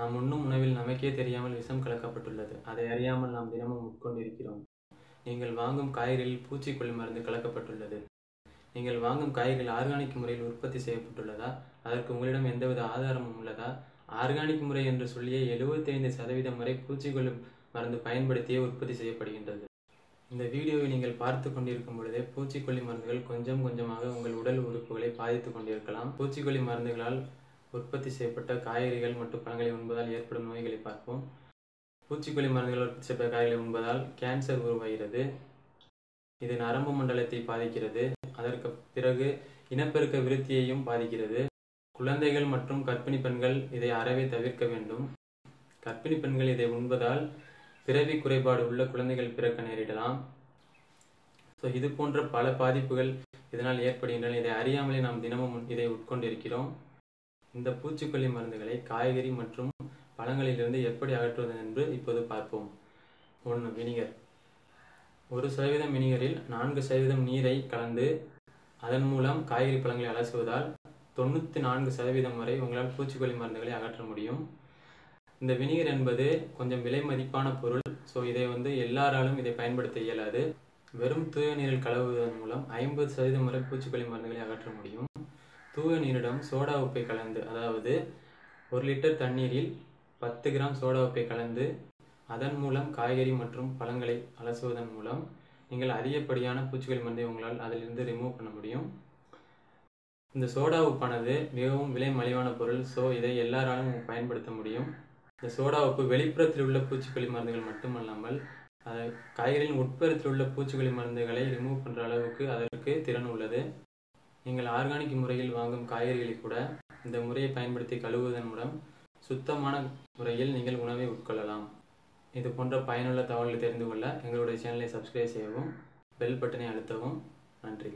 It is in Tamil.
நாம் உண்ணும் உணவில் நமக்கே தெரியாமல் விஷம் கலக்கப்பட்டுள்ளது அதை அறியாமல் நாம் தினமும் உட்கொண்டிருக்கிறோம் நீங்கள் வாங்கும் காய்கறிகளில் பூச்சிக்கொல்லி மருந்து கலக்கப்பட்டுள்ளது நீங்கள் வாங்கும் காய்கறிகள் ஆர்கானிக் முறையில் உற்பத்தி செய்யப்பட்டுள்ளதா அதற்கு உங்களிடம் எந்தவித ஆதாரமும் உள்ளதா ஆர்கானிக் முறை என்று சொல்லியே 75% சதவீதம் வரை பூச்சிக்கொல்லி மருந்து பயன்படுத்தியே உற்பத்தி செய்யப்படுகின்றது இந்த வீடியோவை நீங்கள் பார்த்து கொண்டிருக்கும் பொழுதே பூச்சிக்கொல்லி மருந்துகள் கொஞ்சம் கொஞ்சமாக உங்கள் உடல் உறுப்புகளை பாதித்து கொண்டிருக்கலாம் பூச்சிக்கொல்லி மருந்துகளால் உற்பத்தி செய்யப்பட்ட காய்கறிகள் மற்றும் பழங்களை உண்பதால் ஏற்படும் நோய்களை பார்ப்போம் பூச்சிக்கொல்லி மருந்துகள் உற்பத்தி செய்யப்பட்ட காய்கறிகளை உண்பதால் கேன்சர் உருவாகிறது இது நரம்பு மண்டலத்தை பாதிக்கிறது அதற்கு பிறகு இனப்பெருக்க விருத்தியையும் பாதிக்கிறது குழந்தைகள் மற்றும் கர்ப்பிணி பெண்கள் இதை அறவே தவிர்க்க வேண்டும் கர்ப்பிணி பெண்கள் இதை உண்பதால் பிறவி குறைபாடு உள்ள குழந்தைகள் பிறக்க நேரிடலாம் ஸோ இது போன்ற பல பாதிப்புகள் இதனால் ஏற்படுகின்றன இதை அறியாமலே நாம் தினமும் இதை உட்கொண்டிருக்கிறோம் இந்த பூச்சிக்கொல்லி மருந்துகளை காய்கறி மற்றும் பழங்களிலிருந்து எப்படி அகற்றுவது என்று இப்போது பார்ப்போம் ஒன்று வினிகர் ஒரு சதவீதம் வினிகரில் நான்கு சதவீதம் நீரை கலந்து அதன் மூலம் காய்கறி பழங்களை அலசுவதால் தொண்ணூற்றி நான்கு சதவீதம் வரை உங்களால் பூச்சிக்கொல்லி மருந்துகளை அகற்ற முடியும் இந்த வினிகர் என்பது கொஞ்சம் விலை மதிப்பான பொருள் ஸோ இதை வந்து எல்லாராலும் இதை பயன்படுத்த இயலாது வெறும் தூய நீரில் கலவுவதன் மூலம் ஐம்பது சதவீதம் வரை பூச்சிக்கொல்லி மருந்துகளை அகற்ற முடியும் தூய நீரிடம் சோடா உப்பை கலந்து அதாவது ஒரு லிட்டர் தண்ணீரில் பத்து கிராம் சோடா உப்பை கலந்து அதன் மூலம் காய்கறி மற்றும் பழங்களை அலசுவதன் மூலம் நீங்கள் அதிகப்படியான பூச்சிக்கொல்லி மருந்தை உங்களால் அதிலிருந்து ரிமூவ் பண்ண முடியும் இந்த சோடா உப்பானது மிகவும் விலை மலிவான பொருள் ஸோ இதை எல்லாராலும் பயன்படுத்த முடியும் இந்த சோடா உப்பு வெளிப்புறத்தில் உள்ள பூச்சிக்கொல்லி மருந்துகள் மட்டுமல்லாமல் அது காய்கறியின் உட்புறத்தில் உள்ள பூச்சிக்கொல்லி மருந்துகளை ரிமூவ் பண்ணுற அளவுக்கு அதற்கு திறன் உள்ளது நீங்கள் ஆர்கானிக் முறையில் வாங்கும் காய்கறிகளை கூட இந்த முறையை பயன்படுத்தி கழுவுவதன் மூலம் சுத்தமான முறையில் நீங்கள் உணவை உட்கொள்ளலாம் இது போன்ற பயனுள்ள தகவல்களை தெரிந்து கொள்ள எங்களுடைய சேனலை சப்ஸ்கிரைப் செய்யவும் பெல் பட்டனை அழுத்தவும் நன்றி